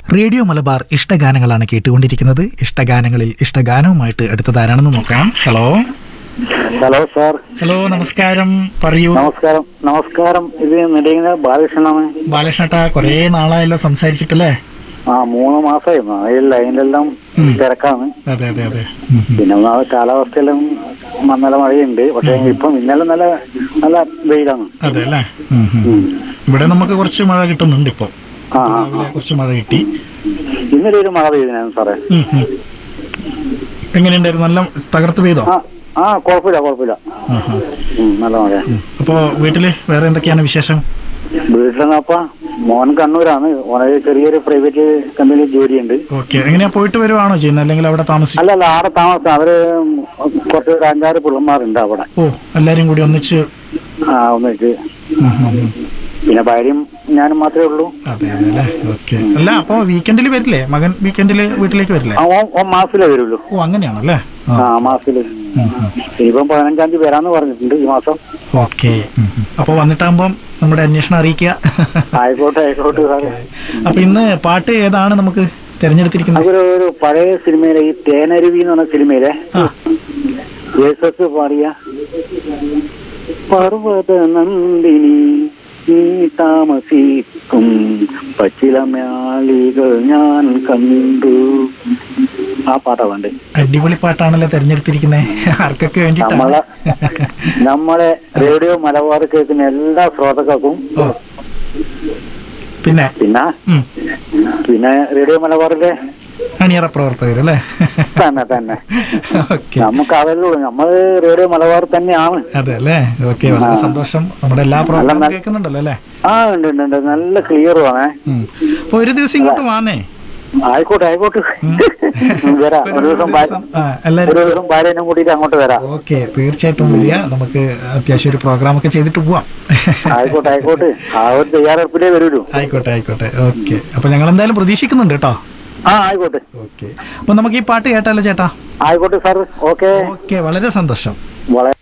Radio Malabar ഇഷ്ടഗാനങ്ങളാണ് കേട്ടുകൊണ്ടിരിക്കുന്നത് ഇഷ്ടഗാനങ്ങളിൽ ഇഷ്ടഗാനവുമായിട്ട് അടുത്തതാരാണെന്ന് നോക്കാം hello hello sir hello നമസ്കാരം പറയൂ നമസ്കാരം നമസ്കാരം ഇത് നെടുങ്ങ ബാലകൃഷ്ണനാണ് ബാലകൃഷ്ണട്ട കുറേ നാളായല്ലോ സംസാരിച്ചിട്ടല്ലേ ആ മൂന്ന് മാസമായിരുന്നു അതിൽ ലൈനിലെല്ലാം ഉം. തിരക്കാണ് അതെ അതെ അതെ ഉം, ഉം. പിന്നെ ഒന്നാമത് കാലാവസ്ഥയെല്ലാം മ- നല്ല മഴയുണ്ട് പക്ഷെ ഇപ്പം ഇന്നലെ നല്ല നല്ല വെയിലാണ് അതെ അല്ലേ ഉം, ഉം. ഉം. ഇവിടെ നമുക്ക് കുറച്ച് മഴ കിട്ടുന്നുണ്ട് ഇപ്പോൾ ആ ആ, രാവിലെ ആ. കുറച്ച് മഴ കിട്ടി ഇന്നലെ ഒരു മഴ പെയ്തിനായിരുന്നു സാറേ ഉം, ഉം. എങ്ങനെയുണ്ടായിരുന്നു നല്ല തകർത്ത് പെയ്തോ ആ ആ കുഴപ്പമില്ല കുഴപ്പമില്ല ആഹാ. ഉം, നല്ല മഴ അപ്പോ വീട്ടില് വേറെ എന്തൊക്കെയാണ് വിശേഷം വീട്ടിലെന്നപ്പ മോൻ കണ്ണൂരാണ് ഓനെ ചെറിയൊരു പ്രൈവറ്റ് കമ്പനിയിൽ ജോലിയുണ്ട് ഓക്കെ എങ്ങനെയാ പോയിട്ട് വരുവാണോ ചെയ്യുന്നത് അല്ലെങ്കിൽ അവിടെ താമസിക്കും അല്ല അല്ല ആടെ താമസം അവര് കുറച്ച് ഒരു അഞ്ചാറ് പിള്ളമാരുണ്ട് അവിടെ ഓ എല്ലാരും കൂടി ഒന്നിച്ച് ആ ഒന്നിച്ച് ഉം, ഉം, ഉം. പിന്നെ ഭാര്യയും ഞാനും മാത്രമേ ഉള്ളൂ അതെ അതെ അല്ലേ ഓക്കെ അല്ല അപ്പൊ വീക്കെൻഡിൽ വരില്ലേ മകൻ വീക്കെൻഡിൽ വീട്ടിലേക്ക് വരില്ലേ ആ ഓൻ ഓൻ മാസത്തിലേ വരുള്ളൂ ഓ അങ്ങനെയാണല്ലേ ആ. ആ മാസത്തില് ഉം, ഉം. ഇനിയിപ്പം പതിനഞ്ചാം തീയതി വരാന്ന് പറഞ്ഞിട്ടുണ്ട് ഈ മാസം ഓക്കെ ഉം, ഉം. അപ്പൊ വന്നിട്ടാകുമ്പം നമ്മുടെ അന്വേഷണം അറിയിക്കുക ആയിക്കോട്ടെ ആയിക്കോട്ടെ സാറേ അപ്പൊ ഇന്ന് പാട്ട് ഏതാണ് നമുക്ക് തിരഞ്ഞെടുത്തിരിക്കുന്നത് അതൊരു ഒരു പഴയ സിനിമയിലെ ഈ തേനരുവി എന്ന് പറഞ്ഞ സിനിമയിലെ ആ യേശസ് പാടിയ പർവ്വത നന്ദിനി നീ താമസിക്കും പച്ചിലമാളികൾ ഞാൻ കണ്ടു ആ പാട്ടാ വേണ്ടേ അടിപൊളി പാട്ടാണല്ലോ തിരഞ്ഞെടുത്തിരിക്കുന്നത് ആർക്കൊക്കെ വേണ്ടിയിട്ടാണ് നമ്മളെ നമ്മളെ റേഡിയോ മലബാർ കേൾക്കുന്ന എല്ലാ ശ്രോതാക്കൾക്കും ഓ പിന്നെ പിന്നെ ഉം. പിന്നെ റേഡിയോ മലബാറിലെ അണിയറ പ്രവർത്തകർ അല്ലേ തന്നെ തന്നെ ഓക്കെ നമുക്ക് അതല്ലോ നമ്മൾ റേഡിയോ മലബാർ തന്നെയാണ് അതെ അല്ലേ ഓക്കെ വളരെ സന്തോഷം നമ്മുടെ എല്ലാ പ്രോഗ്രാമും നല്ല- കേൾക്കുന്നുണ്ടല്ലോ അല്ലേ ആ ഉണ്ട് ഉണ്ട് ഉണ്ട് നല്ല ക്ലിയർ ആണ് ഉം. അപ്പൊ ഒരു ദിവസം ഇങ്ങോട്ട് വാന്നേ ആയിക്കോട്ടെ ആയിക്കോട്ടെ വരാം ഒരു ദിവസം ഭാര്യ- ആ, എല്ലാരും ഒരു ദിവസം ഭാര്യനെ കൂട്ടിയിട്ട് അങ്ങോട്ട് വരാം ഓക്കെ തീർച്ചയായിട്ടും വരിക നമുക്ക് അത്യാവശ്യം ഒരു പ്രോഗ്രാം ഒക്കെ ചെയ്തിട്ട് പോവാം ആയിക്കോട്ടെ ആയിക്കോട്ടെ ആ ഒരു തയ്യാറെടുപ്പിലേ വരുള്ളൂ ആയിക്കോട്ടെ ആയിക്കോട്ടെ ഓക്കെ അപ്പൊ ഞങ്ങൾ എന്തായാലും പ്രതീക്ഷിക്കുന്നുണ്ട് കേട്ടോ ആ ആയിക്കോട്ടെ ഓക്കെ അപ്പൊ നമുക്ക് ഈ പാട്ട് കേട്ടാലോ ചേട്ടാ ആയിക്കോട്ടെ സാർ ഓക്കെ ഓക്കെ വളരെ സന്തോഷം വളരെ